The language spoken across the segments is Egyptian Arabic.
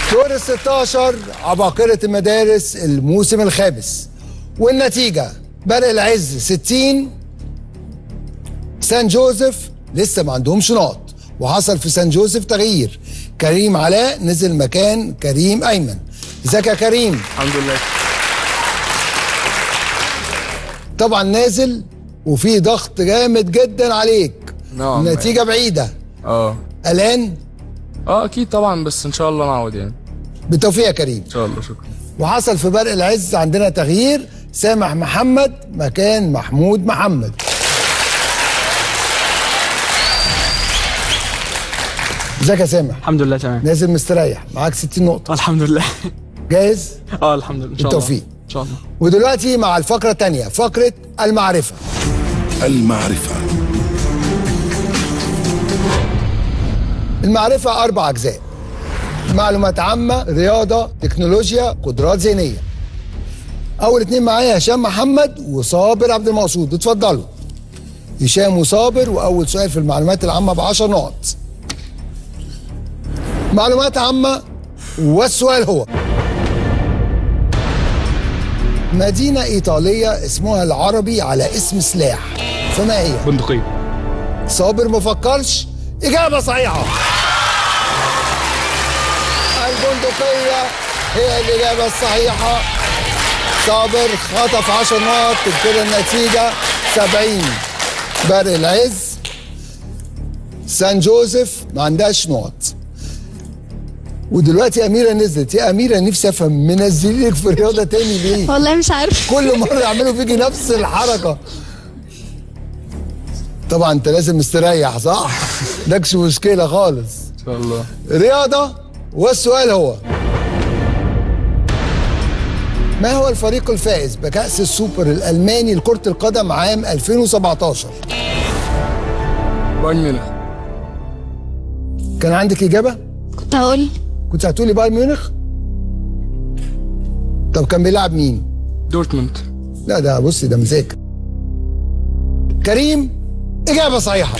دور ال 16 عباقرة المدارس الموسم الخامس والنتيجة برق العز 60 سان جوزيف لسه ما عندهمش نقط وحصل في سان جوزيف تغيير كريم علاء نزل مكان كريم ايمن ازيك يا كريم الحمد لله طبعا نازل وفي ضغط جامد جدا عليك نعم. النتيجة بعيدة اه قلقان اه اكيد طبعا بس ان شاء الله نعود يعني بالتوفيق يا كريم ان شاء الله شكرا وحصل في برق العز عندنا تغيير سامح محمد مكان محمود محمد ازيك يا سامح الحمد لله تمام نازل مستريح معاك 60 نقطة الحمد لله جاهز اه الحمد لله ان شاء الله بالتوفيق. ان شاء الله ودلوقتي مع الفقرة الثانية فقرة المعرفة المعرفة المعرفة أربع أجزاء معلومات عامة رياضة تكنولوجيا قدرات ذهنية أول اتنين معايا هشام محمد وصابر عبد المقصود اتفضلوا هشام وصابر وأول سؤال في المعلومات العامة ب 10 نقط معلومات عامة والسؤال هو مدينة إيطالية اسمها العربي على اسم سلاح فما هي؟ بندقية صابر ما فكرش إجابة صحيحة البندقية هي الإجابة الصحيحة صابر خطف 10 نقط كده النتيجة 70 برق العز سان جوزيف ما عندهاش نقط ودلوقتي أميرة نزلت يا أميرة نفسي أفهم منزلينك في رياضة تاني ليه؟ والله مش عارف كل مرة يعملوا فيكي نفس الحركة طبعا انت لازم مستريح صح؟ مالكش مشكلة خالص ان شاء الله رياضة والسؤال هو ما هو الفريق الفائز بكأس السوبر الألماني لكرة القدم عام 2017 بايرن ميونخ كان عندك إجابة؟ كنت هقول كنت هتقولي بايرن ميونخ؟ طب كان بيلعب مين؟ دورتموند لا ده بصي ده مذاكر كريم إجابة صحيحة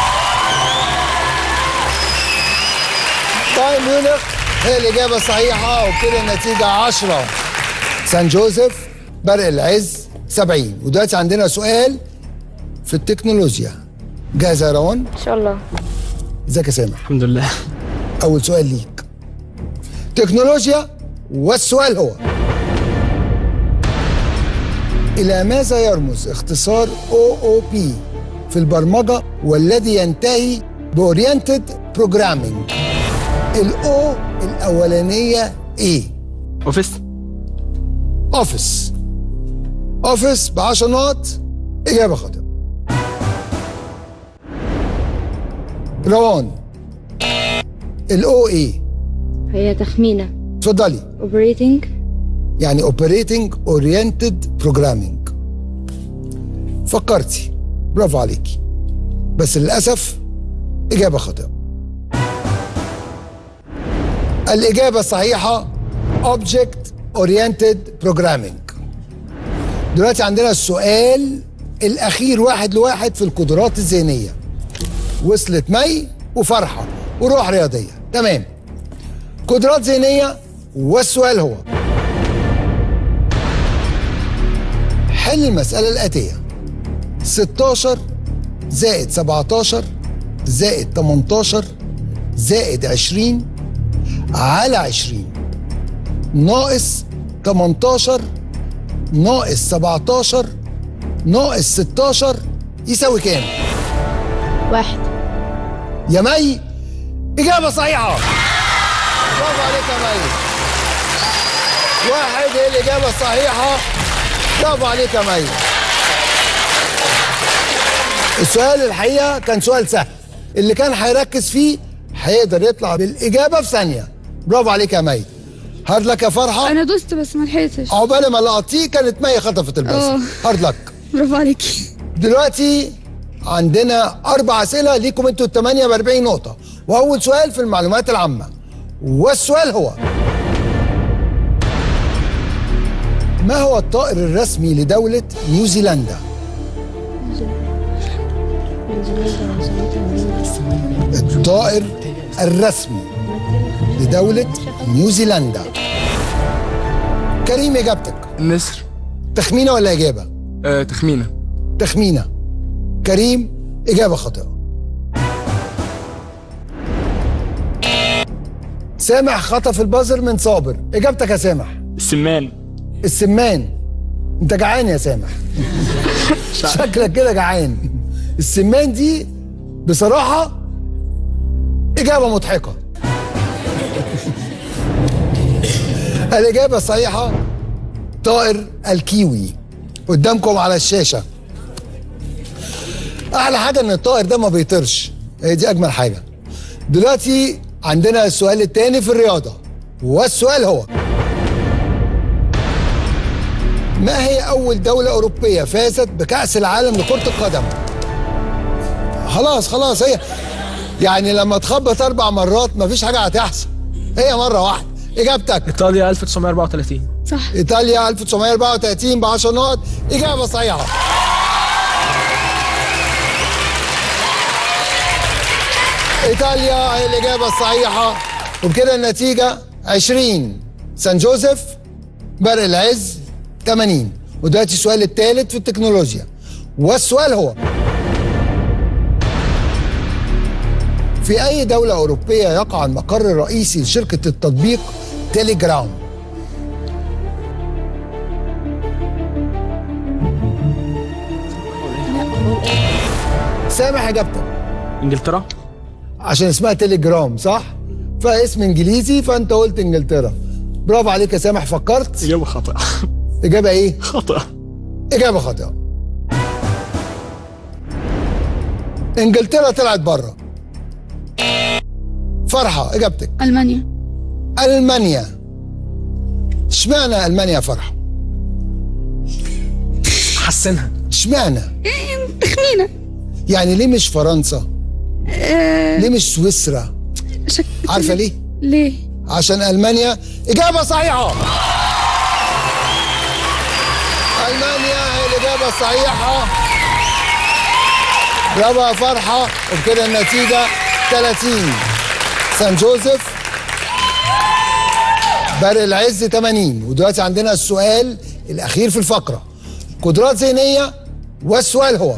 بايرن ميونخ هي الإجابة الصحيحة وكده النتيجة 10 سان جوزيف برق العز 70 ودلوقتي عندنا سؤال في التكنولوجيا جاهزة يا روان؟ ان شاء الله ازيك يا سامح؟ الحمد لله أول سؤال ليك تكنولوجيا والسؤال هو إلى ماذا يرمز اختصار OOP في البرمجة والذي ينتهي بأورينتد بروجرامينج الأو الأولانية إيه؟ اوفيس أوفيس أوفيس ب 10 نقط إجابة خاطئة روان الأو إيه؟ هي تخمينه اتفضلي اوبريتنج يعني اوبريتنج اورينتد بروجرامينج فكرتي برافو عليكي بس للاسف اجابه خاطئه الاجابه الصحيحه اوبجكت اورينتد بروجرامينج دلوقتي عندنا السؤال الاخير واحد لواحد في القدرات الذهنيه وصلت مي وفرحه وروح رياضيه تمام قدرات ذهنيه والسؤال هو حل المسألة الآتية 16 زائد 17 زائد 18 زائد 20 على 20 ناقص 18 ناقص 17 ناقص 16 يساوي كام؟ واحد يا مي إجابة صحيحة برافو عليك يا مي واحد هي الإجابة الصحيحة برافو عليك يا مي السؤال الحقيقة كان سؤال سهل اللي كان هيركز فيه هيقدر يطلع بالإجابة في ثانية برافو عليك يا مي هارد لك يا فرحة انا دوست بس ما لحقتش عقبال ما لقطيه كانت مي خطفت البس اه. هارد لك برافو عليكي دلوقتي عندنا أربع أسئلة ليكم أنتوا الثمانية ب 40 نقطة وأول سؤال في المعلومات العامة والسؤال هو ما هو الطائر الرسمي لدولة نيوزيلندا؟ الطائر الرسمي لدولة نيوزيلندا كريم إجابتك النسر تخمينة ولا إجابة؟ آه تخمينة تخمينة كريم إجابة خاطئة سامح خطف البازر من صابر إجابتك يا سامح السمان السمان انت جعان يا سامح شكلك كده جعان السمان دي بصراحة إجابة مضحكة الإجابة الصحيحة طائر الكيوي قدامكم على الشاشة أحلى حاجة إن الطائر ده ما بيطيرش هي دي أجمل حاجة دلوقتي عندنا السؤال التاني في الرياضة والسؤال هو ما هي أول دولة أوروبية فازت بكأس العالم لكرة القدم؟ خلاص خلاص هي يعني لما تخبط أربع مرات مفيش حاجة هتحصل هي مرة واحدة إجابتك ايطاليا 1934 صح إيطاليا 1934 ب 10 نقط إجابة صحيحة إيطاليا هي الإجابة الصحيحة وبكده النتيجة 20 سان جوزيف برق العز 80 ودلوقتي السؤال الثالث في التكنولوجيا والسؤال هو في أي دولة أوروبية يقع المقر الرئيسي لشركة التطبيق تيليجرام؟ سامح اجابتك انجلترا عشان اسمها تيليجرام صح؟ فاسم انجليزي فانت قلت انجلترا برافو عليك يا سامح فكرت اجابه خاطئه اجابه ايه؟ خاطئه اجابه خاطئه انجلترا طلعت بره فرحه اجابتك ألمانيا المانيا اشمعنى المانيا يا فرحه؟ حسنها اشمعنى؟ تخمينة يعني ليه مش فرنسا؟ آه ليه مش سويسرا؟ شك... عارفه ليه؟ ليه عشان المانيا اجابه صحيحه المانيا هي الاجابه الصحيحه برافو يا فرحه وبكده النتيجه 30 سان جوزيف برق العز 80 ودلوقتي عندنا السؤال الاخير في الفقره قدرات ذهنيه والسؤال هو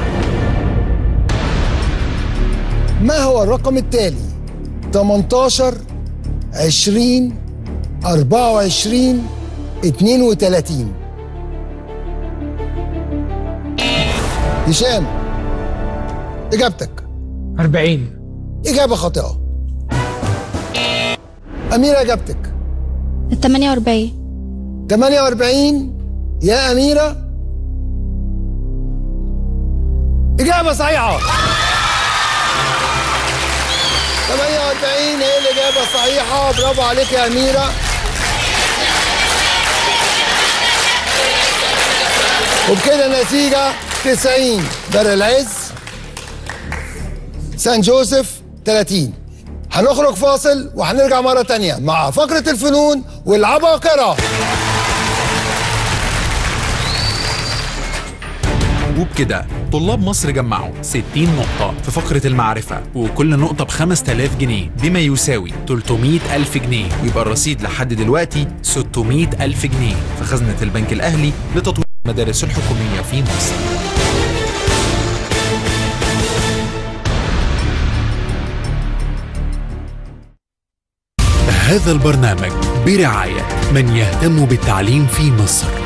ما هو الرقم التالي 18 20 24 32 هشام اجابتك 40 اجابه خاطئه اميره اجابتك 48 48 يا اميره اجابه صحيحه 48 هي الاجابه الصحيحه برافو عليك يا اميره وبكده النتيجه 90 دار العز سان جوزيف 30 هنخرج فاصل وهنرجع مرة تانية مع فقرة الفنون والعباقرة وبكده طلاب مصر جمعوا 60 نقطة في فقرة المعرفة وكل نقطة ب 5000 جنيه بما يساوي 300 ألف جنيه ويبقى الرصيد لحد دلوقتي 600 ألف جنيه في خزنة البنك الأهلي لتطوير المدارس الحكومية في مصر هذا البرنامج برعاية من يهتم بالتعليم في مصر